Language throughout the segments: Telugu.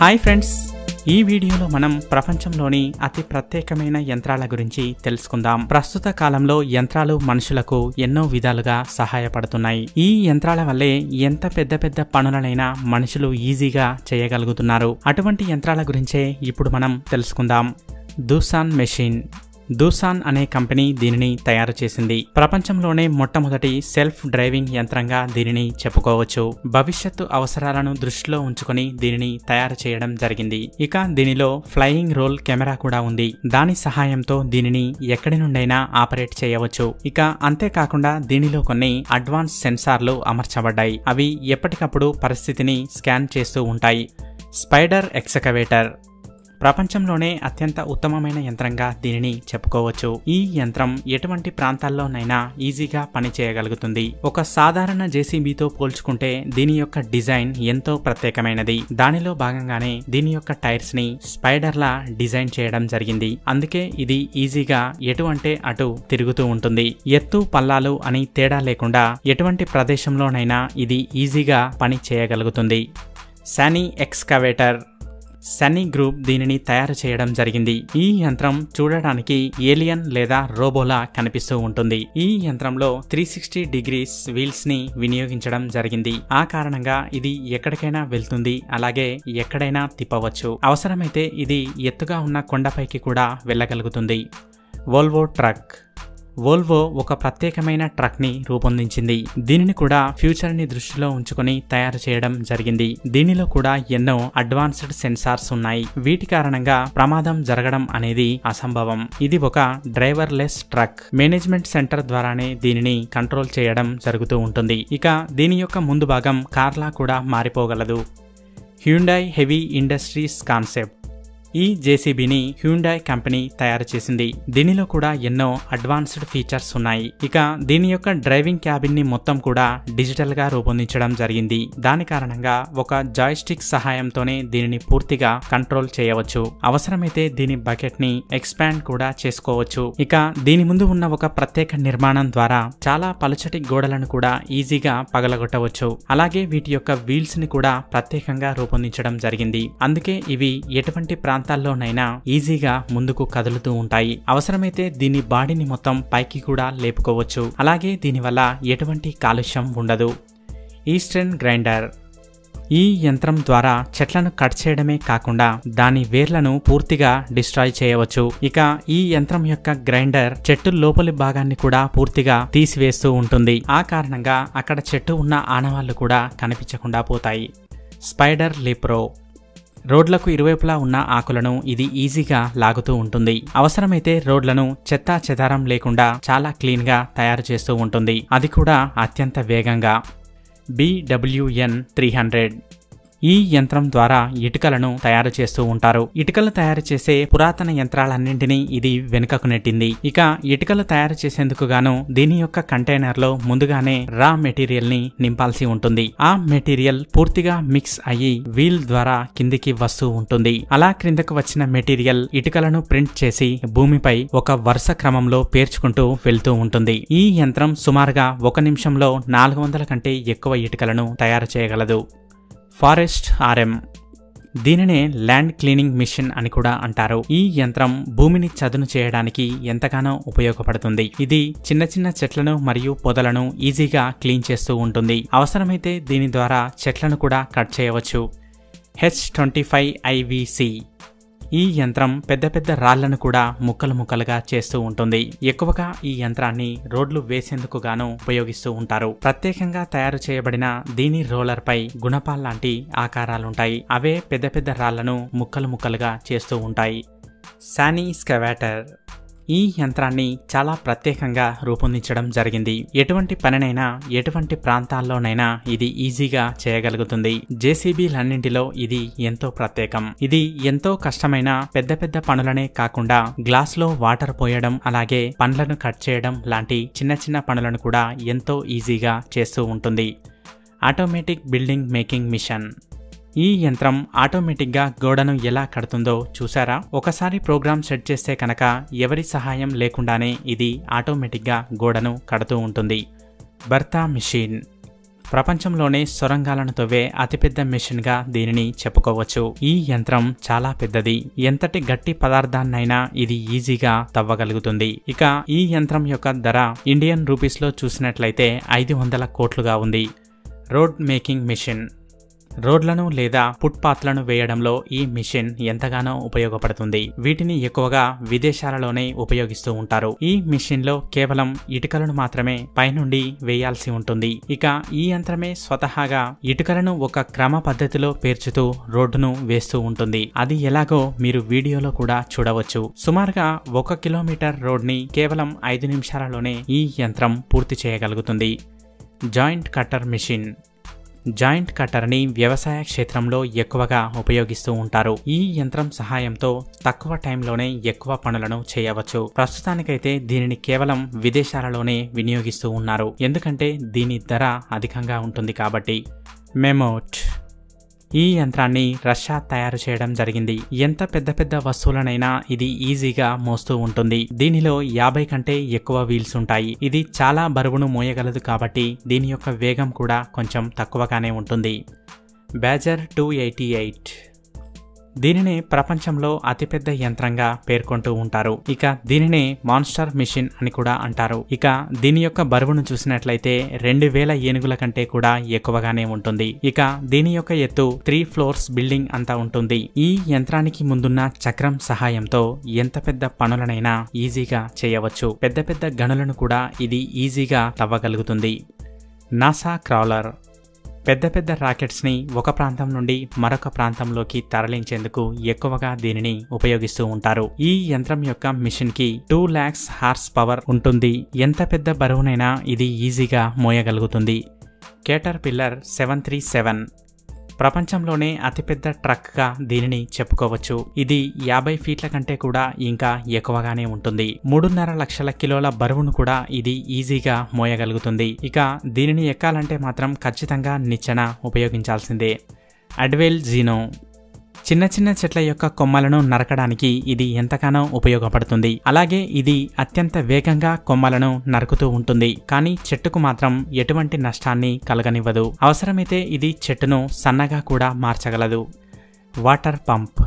హాయ్ ఫ్రెండ్స్ ఈ వీడియోలో మనం ప్రపంచంలోని అతి ప్రత్యేకమైన యంత్రాల గురించి తెలుసుకుందాం ప్రస్తుత కాలంలో యంత్రాలు మనుషులకు ఎన్నో విధాలుగా సహాయపడుతున్నాయి ఈ యంత్రాల వల్లే ఎంత పెద్ద పెద్ద పనులనైనా మనుషులు ఈజీగా చేయగలుగుతున్నారు అటువంటి యంత్రాల గురించే ఇప్పుడు మనం తెలుసుకుందాం దూసాన్ మెషిన్ దూసాన్ అనే కంపెనీ దీనిని తయారు చేసింది ప్రపంచంలోనే మొట్టమొదటి సెల్ఫ్ డ్రైవింగ్ యంత్రంగా దీనిని చెప్పుకోవచ్చు భవిష్యత్తు అవసరాలను దృష్టిలో ఉంచుకొని దీనిని తయారు చేయడం జరిగింది ఇక దీనిలో ఫ్లయింగ్ రోల్ కెమెరా కూడా ఉంది దాని సహాయంతో దీనిని ఎక్కడి నుండైనా ఆపరేట్ చేయవచ్చు ఇక అంతేకాకుండా దీనిలో కొన్ని అడ్వాన్స్ సెన్సార్లు అమర్చబడ్డాయి అవి ఎప్పటికప్పుడు పరిస్థితిని స్కాన్ చేస్తూ ఉంటాయి స్పైడర్ ఎక్సకవేటర్ ప్రపంచంలోనే అత్యంత ఉత్తమమైన యంత్రంగా దీనిని చెప్పుకోవచ్చు ఈ యంత్రం ఎటువంటి ప్రాంతాల్లోనైనా ఈజీగా పని చేయగలుగుతుంది ఒక సాధారణ జేసీబీతో పోల్చుకుంటే దీని యొక్క డిజైన్ ఎంతో ప్రత్యేకమైనది దానిలో భాగంగానే దీని యొక్క టైర్స్ ని స్పైడర్లా డిజైన్ చేయడం జరిగింది అందుకే ఇది ఈజీగా ఎటు అంటే అటు తిరుగుతూ ఉంటుంది ఎత్తు పల్లాలు అని తేడా లేకుండా ఎటువంటి ప్రదేశంలోనైనా ఇది ఈజీగా పని చేయగలుగుతుంది సానీ ఎక్స్కవేటర్ సన్నీ గ్రూప్ దీనిని తయారు చేయడం జరిగింది ఈ యంత్రం చూడడానికి ఏలియన్ లేదా రోబోలా కనిపిస్తూ ఉంటుంది ఈ యంత్రంలో త్రీ సిక్స్టీ డిగ్రీస్ వీల్స్ ని వినియోగించడం జరిగింది ఆ కారణంగా ఇది ఎక్కడికైనా వెళ్తుంది అలాగే ఎక్కడైనా తిప్పవచ్చు అవసరమైతే ఇది ఎత్తుగా ఉన్న కొండపైకి కూడా వెళ్ళగలుగుతుంది వోల్వో ట్రక్ వోల్వో ఒక ప్రత్యేకమైన ట్రక్ ని రూపొందించింది దీనిని కూడా ఫ్యూచర్ ని దృష్టిలో ఉంచుకొని తయారు చేయడం జరిగింది దీనిలో కూడా ఎన్నో అడ్వాన్స్డ్ సెన్సార్స్ ఉన్నాయి వీటి కారణంగా ప్రమాదం జరగడం అనేది అసంభవం ఇది ఒక driverless truck management centre ద్వారానే దీనిని కంట్రోల్ చేయడం జరుగుతూ ఉంటుంది ఇక దీని యొక్క ముందు భాగం కార్లా కూడా మారిపోగలదు హ్యూండాయ్ హెవీ ఇండస్ట్రీస్ కాన్సెప్ట్ ఈ జేసీబీని హ్యూండాయ్ కంపెనీ తయారు చేసింది దీనిలో కూడా ఎన్నో అడ్వాన్స్డ్ ఫీచర్స్ ఉన్నాయి ఇక దీని యొక్క డ్రైవింగ్ క్యాబిన్ ని మొత్తం కూడా డిజిటల్ గా రూపొందించడం జరిగింది దాని కారణంగా ఒక జాయ్స్టిక్ సహాయంతోనే దీనిని పూర్తిగా కంట్రోల్ చేయవచ్చు అవసరమైతే దీని బకెట్ ని ఎక్స్పాండ్ కూడా చేసుకోవచ్చు ఇక దీని ముందు ఉన్న ఒక ప్రత్యేక నిర్మాణం ద్వారా చాలా పలుచటి గోడలను కూడా ఈజీగా పగలగొట్టవచ్చు అలాగే వీటి యొక్క వీల్స్ ని కూడా ప్రత్యేకంగా రూపొందించడం జరిగింది అందుకే ఇవి ఎటువంటి ప్రాంతాల్లోనైనా ఈజీగా ముందుకు కదులుతూ ఉంటాయి అవసరమైతే దీని బాడీని మొత్తం పైకి కూడా లేపుకోవచ్చు అలాగే దీనివల్ల ఎటువంటి కాలుష్యం ఉండదు ఈస్టర్న్ గ్రైండర్ ఈ యంత్రం ద్వారా చెట్లను కట్ చేయడమే కాకుండా దాని వేర్లను పూర్తిగా డిస్ట్రాయ్ చేయవచ్చు ఇక ఈ యంత్రం యొక్క గ్రైండర్ చెట్టు లోపలి భాగాన్ని కూడా పూర్తిగా తీసివేస్తూ ఉంటుంది ఆ కారణంగా అక్కడ చెట్టు ఉన్న ఆనవాళ్లు కూడా కనిపించకుండా పోతాయి స్పైడర్ లిప్రో రోడ్లకు ఇరువైపులా ఉన్న ఆకులను ఇది ఈజీగా లాగుతూ ఉంటుంది అవసరమైతే రోడ్లను చెత్తా చెదారం లేకుండా చాలా క్లీన్ గా తయారు చేస్తూ ఉంటుంది అది కూడా అత్యంత వేగంగా బిడబ్ల్యూఎన్ త్రీ హండ్రెడ్ ఈ యంత్రం ద్వారా ఇటుకలను తయారు చేస్తూ ఉంటారు ఇటుకలు తయారు చేసే పురాతన యంత్రాలన్నింటినీ ఇది వెనుకకు నెట్టింది ఇక ఇటుకలు తయారు చేసేందుకు గాను దీని యొక్క కంటైనర్ లో ముందుగానే రా మెటీరియల్ ని నింపాల్సి ఉంటుంది ఆ మెటీరియల్ పూర్తిగా మిక్స్ అయ్యి వీల్ ద్వారా కిందికి వస్తూ ఉంటుంది అలా క్రిందకు వచ్చిన మెటీరియల్ ఇటుకలను ప్రింట్ చేసి భూమిపై ఒక వరుస క్రమంలో పేర్చుకుంటూ వెళ్తూ ఉంటుంది ఈ యంత్రం సుమారుగా ఒక నిమిషంలో నాలుగు వందల కంటే ఎక్కువ ఇటుకలను తయారు చేయగలదు forest R M land cleaning machine అని కూడా అంటారు ఈ యంత్రం భూమిని చదును చేయడానికి ఎంతగానో ఉపయోగపడుతుంది ఇది చిన్న చిన్న చెట్లను మరియు పొదలను ఈజీగా క్లీన్ చేస్తూ ఉంటుంది అవసరమైతే దీని ద్వారా చెట్లను కూడా కట్ చేయవచ్చు హెచ్ ట్వంటీ ఫైవ్ ఐవిసి ఈ యంత్రం పెద్ద పెద్ద రాళ్లను కూడా ముక్కలు ముక్కలుగా చేస్తూ ఉంటుంది ఎక్కువగా ఈ యంత్రాన్ని రోడ్లు వేసేందుకు గాను ఉపయోగిస్తూ ఉంటారు ప్రత్యేకంగా తయారు చేయబడిన దీని రోలర్ పై గుణపాల్ లాంటి ఆకారాలుంటాయి అవే పెద్ద పెద్ద రాళ్లను ముక్కలు ముక్కలుగా చేస్తూ ఉంటాయి సానీ స్కవాటర్ ఈ యంత్రాన్ని చాలా ప్రత్యేకంగా రూపొందించడం జరిగింది ఎటువంటి పనినైనా ఎటువంటి ప్రాంతాల్లోనైనా ఇది ఈజీగా చేయగలుగుతుంది జేసీబీలన్నింటిలో ఇది ఎంతో ప్రత్యేకం ఇది ఎంతో కష్టమైన పెద్ద పెద్ద పనులనే కాకుండా గ్లాస్ లో వాటర్ పోయడం అలాగే పండ్లను కట్ చేయడం లాంటి చిన్న చిన్న పనులను కూడా ఎంతో ఈజీగా చేస్తూ ఉంటుంది ఆటోమేటిక్ బిల్డింగ్ మేకింగ్ మిషన్ ఈ యంత్రం ఆటోమేటిక్గా గోడను ఎలా కడుతుందో చూసారా ఒకసారి ప్రోగ్రామ్ సెట్ చేస్తే కనుక ఎవరి సహాయం లేకుండానే ఇది ఆటోమేటిక్గా గోడను కడుతూ ఉంటుంది బర్తా మిషన్ ప్రపంచంలోనే సొరంగాలను తవ్వే అతిపెద్ద మెషిన్ గా దీనిని చెప్పుకోవచ్చు ఈ యంత్రం చాలా పెద్దది ఎంతటి గట్టి పదార్థాన్నైనా ఇది ఈజీగా తవ్వగలుగుతుంది ఇక ఈ యంత్రం యొక్క ధర ఇండియన్ రూపీస్ లో చూసినట్లయితే ఐదు వందల కోట్లుగా ఉంది రోడ్ మేకింగ్ మిషన్ రోడ్లను లేదా ఫుట్పాత్లను వేయడంలో ఈ మిషన్ ఎంతగానో ఉపయోగపడుతుంది వీటిని ఎక్కువగా విదేశాలలోనే ఉపయోగిస్తూ ఉంటారు ఈ మిషన్ లో కేవలం ఇటుకలను మాత్రమే పైనుండి వేయాల్సి ఉంటుంది ఇక ఈ యంత్రమే స్వతహాగా ఇటుకలను ఒక క్రమ పద్ధతిలో పేర్చుతూ రోడ్డును వేస్తూ ఉంటుంది అది ఎలాగో మీరు వీడియోలో కూడా చూడవచ్చు సుమారుగా ఒక కిలోమీటర్ రోడ్ ని కేవలం ఐదు నిమిషాలలోనే ఈ యంత్రం పూర్తి చేయగలుగుతుంది జాయింట్ కట్టర్ మిషన్ జాయింట్ కట్టర్ని వ్యవసాయ క్షేత్రంలో ఎక్కువగా ఉపయోగిస్తూ ఉంటారు ఈ యంత్రం సహాయంతో తక్కువ టైంలోనే ఎక్కువ పనులను చేయవచ్చు ప్రస్తుతానికైతే దీనిని కేవలం విదేశాలలోనే వినియోగిస్తూ ఉన్నారు ఎందుకంటే దీని ధర అధికంగా ఉంటుంది కాబట్టి మెమోట్ ఈ యంత్రాన్ని రష్యా తయారు చేయడం జరిగింది ఎంత పెద్ద పెద్ద వస్తువులనైనా ఇది ఈజీగా మోస్తూ ఉంటుంది దీనిలో యాభై కంటే ఎక్కువ వీల్స్ ఉంటాయి ఇది చాలా బరువును మోయగలదు కాబట్టి దీని యొక్క వేగం కూడా కొంచెం తక్కువగానే ఉంటుంది బ్యాజర్ టూ ఎయిటీ ఎయిట్ దీనినే ప్రపంచంలో అతిపెద్ద యంత్రంగా పేర్కొంటూ ఉంటారు ఇక దీనినే మాన్స్టర్ మిషన్ అని కూడా అంటారు ఇక దీని యొక్క బరువును చూసినట్లయితే రెండు వేల ఏనుగుల కంటే కూడా ఎక్కువగానే ఉంటుంది ఇక దీని యొక్క ఎత్తు త్రీ ఫ్లోర్స్ బిల్డింగ్ అంతా ఉంటుంది ఈ యంత్రానికి ముందున్న చక్రం సహాయంతో ఎంత పెద్ద పనులనైనా ఈజీగా చేయవచ్చు పెద్ద పెద్ద గనులను కూడా ఇది ఈజీగా తవ్వగలుగుతుంది నాసా క్రాలర్ పెద్ద పెద్ద రాకెట్స్ని ఒక ప్రాంతం నుండి మరొక ప్రాంతంలోకి తరలించేందుకు ఎక్కువగా దీనిని ఉపయోగిస్తూ ఉంటారు ఈ యంత్రం యొక్క మిషన్ కి టూ ల్యాక్స్ హార్స్ పవర్ ఉంటుంది ఎంత పెద్ద బరువునైనా ఇది ఈజీగా మోయగలుగుతుంది caterpillar seven three seven ప్రపంచంలోనే అతిపెద్ద ట్రక్గా దీనిని చెప్పుకోవచ్చు ఇది యాభై ఫీట్ల కంటే కూడా ఇంకా ఎక్కువగానే ఉంటుంది మూడున్నర లక్షల కిలోల బరువును కూడా ఇది ఈజీగా మోయగలుగుతుంది ఇక దీనిని ఎక్కాలంటే మాత్రం ఖచ్చితంగా నిచ్చెన ఉపయోగించాల్సిందే అడ్వెల్ జీనో చిన్న చిన్న చెట్ల యొక్క కొమ్మలను నరకడానికి ఇది ఎంతగానో ఉపయోగపడుతుంది అలాగే ఇది అత్యంత వేగంగా కొమ్మలను నరుకుతూ ఉంటుంది కానీ చెట్టుకు మాత్రం ఎటువంటి నష్టాన్ని కలగనివ్వదు అవసరమైతే ఇది చెట్టును సన్నగా కూడా మార్చగలదు వాటర్ పంప్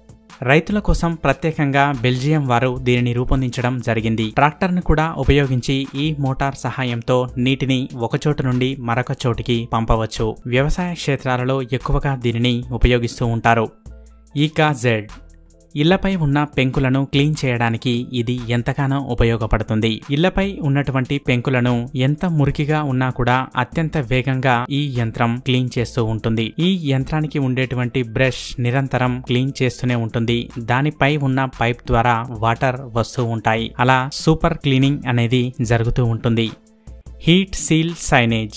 రైతుల కోసం ప్రత్యేకంగా బెల్జియం వారు దీనిని రూపొందించడం జరిగింది ట్రాక్టర్ను కూడా ఉపయోగించి ఈ మోటార్ సహాయంతో నీటిని ఒక చోటు నుండి మరొక చోటికి పంపవచ్చు వ్యవసాయ క్షేత్రాలలో ఎక్కువగా దీనిని ఉపయోగిస్తూ ఉంటారు ఈకా జెడ్ ఇళ్లపై ఉన్న పెంకులను క్లీన్ చేయడానికి ఇది ఎంతగానో ఉపయోగపడుతుంది ఇళ్లపై ఉన్నటువంటి పెంకులను ఎంత మురికిగా ఉన్నా కూడా అత్యంత వేగంగా ఈ యంత్రం క్లీన్ చేస్తూ ఉంటుంది ఈ యంత్రానికి ఉండేటువంటి బ్రష్ నిరంతరం క్లీన్ చేస్తూనే ఉంటుంది దానిపై ఉన్న పైప్ ద్వారా వాటర్ వస్తూ ఉంటాయి అలా సూపర్ క్లీనింగ్ అనేది జరుగుతూ ఉంటుంది హీట్ సీల్ సైనేజ్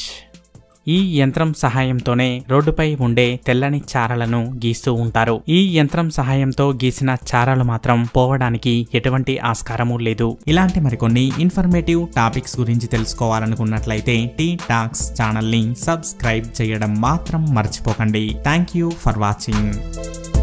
ఈ యంత్రం సహాయంతోనే రోడ్డుపై ఉండే తెల్లని చారలను గీస్తూ ఉంటారు ఈ యంత్రం సహాయంతో గీసిన చారలు మాత్రం పోవడానికి ఎటువంటి ఆస్కారము లేదు ఇలాంటి మరికొన్ని ఇన్ఫర్మేటివ్ టాపిక్స్ గురించి తెలుసుకోవాలనుకున్నట్లయితే టీ టాక్స్ ఛానల్ని సబ్స్క్రైబ్ చేయడం మాత్రం మర్చిపోకండి థ్యాంక్ యూ ఫర్ వాచింగ్